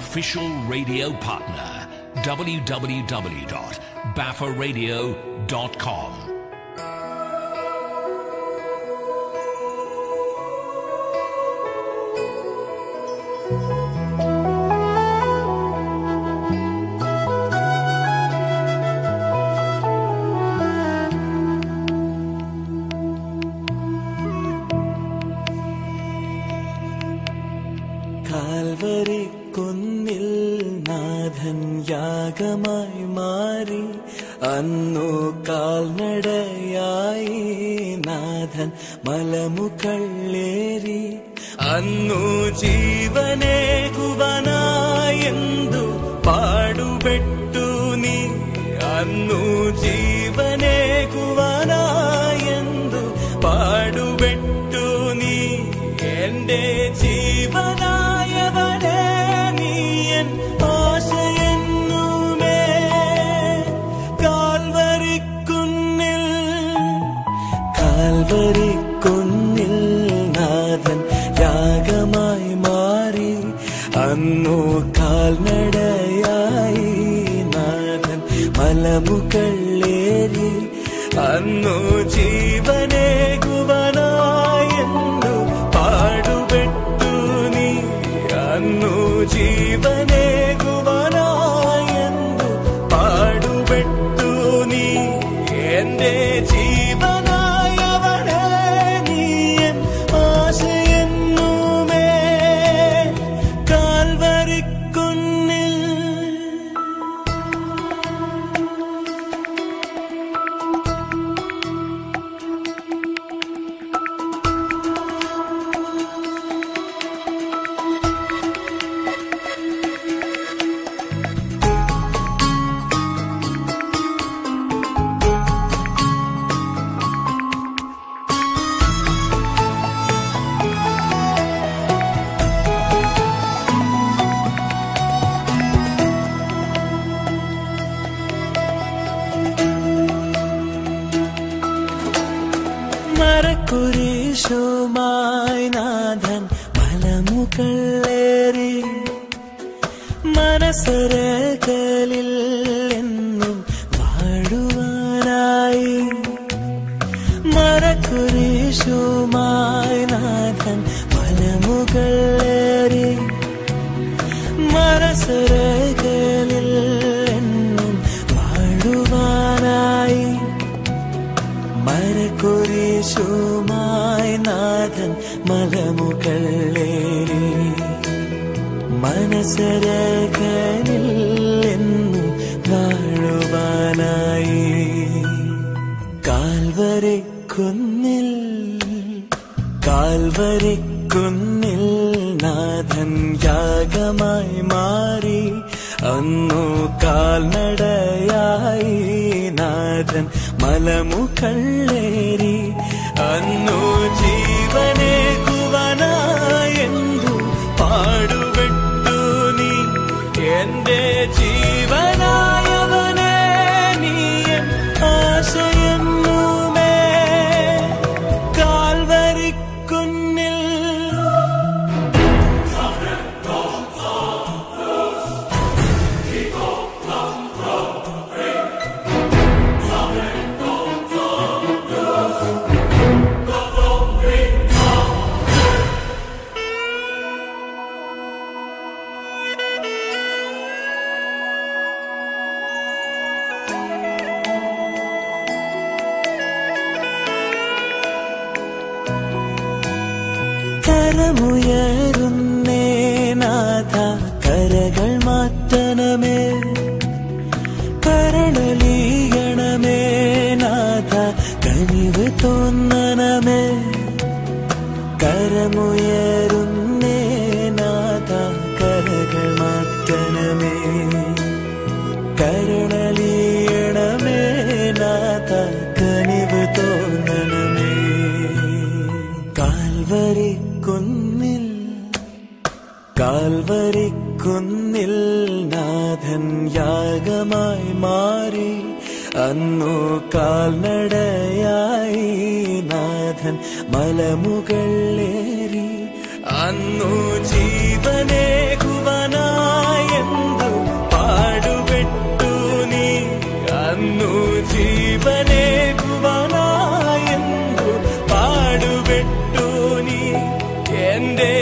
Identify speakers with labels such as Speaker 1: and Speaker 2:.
Speaker 1: official radio partner, www.baffaradio.com.
Speaker 2: Calvary കുന്നിൽ നാഥൻ യാഗമായി മാറി അന്നു കാൽനടയായി നാഥൻ മലമുകളേറി അന്നു ജീവനേകുവനായെന്തു പാടുപെട്ടു നീ അന്നു ജീവനേകുവനായെന്തു പാടുപെട്ടു നീ എന്റെ ജീവനായവനെ നീയൻ ആശയെന്നുമേ കാൽവരിക്കുന്നിൽ കാൽവരിക്കുന്നിൽ നാഥൻ യാഗമായി മാറി അന്നു കാൽനടയായി നാഥൻ മലമുകളേറി അന്നു ജീവനേകുവനായെന്നു പാടുപെട്ടു നീ അന്നു ജീവനേകുവനായെന്നു പാടുപെട്ടു നീ എന്റെ ജീവനായവനെ നീയൻ ആശയെന്നുമേ കാൽവരിക്കുന്നിൽ മരക്കുരീശുമായി നാഥൻ മലമുകളേറി മനസ്സരകളിൽ എന്നും വാഴുവാനായി മരക്കുരീശുമായി നാഥൻ മലമുകളേറി മനസ്സരകളിൽ എന്നും വാഴുവാനായി മരക്കുരീശുമായി നാഥൻ മലമുകളേറി മനസരകനിൽ എന്നും വാഴുവാനായി കാൽവരി കുന്നിൽ കാൽവരി കുന്നിൽ നാഥൻ യാഗമായി മാറി അന്നു കാൽനടയായി നാഥൻ മലമുകളേറി അന്നു ജീവനെ കുവനായെന്തു പാടുപെട്ടു നീ എന്റെ ജീവനായവനെ നീയൻ ആശയെന്നുമേ കാൽവരിക്കുന്നിൽ കരമുയരുന്നേ നാഥ കരകൾ മാറ്റണമേ കരണലീയണമേ നാഥ കനിവ് തോന്നണമേ കരമുയരുന്നേ നാഥ കരകൾ മാറ്റണമേ കരുണലീയണമേ നാഥ കനിവ് തോന്നണമേ കാൽവരി കുന്നിൽ കാൽവരി കുന്നിൽ നാഥൻ യാഗമായി മാറി അന്നു കാൽനടയായി നാഥൻ മലമുകളേറി അന്നു ജീവനേകുവനായി എന്റെ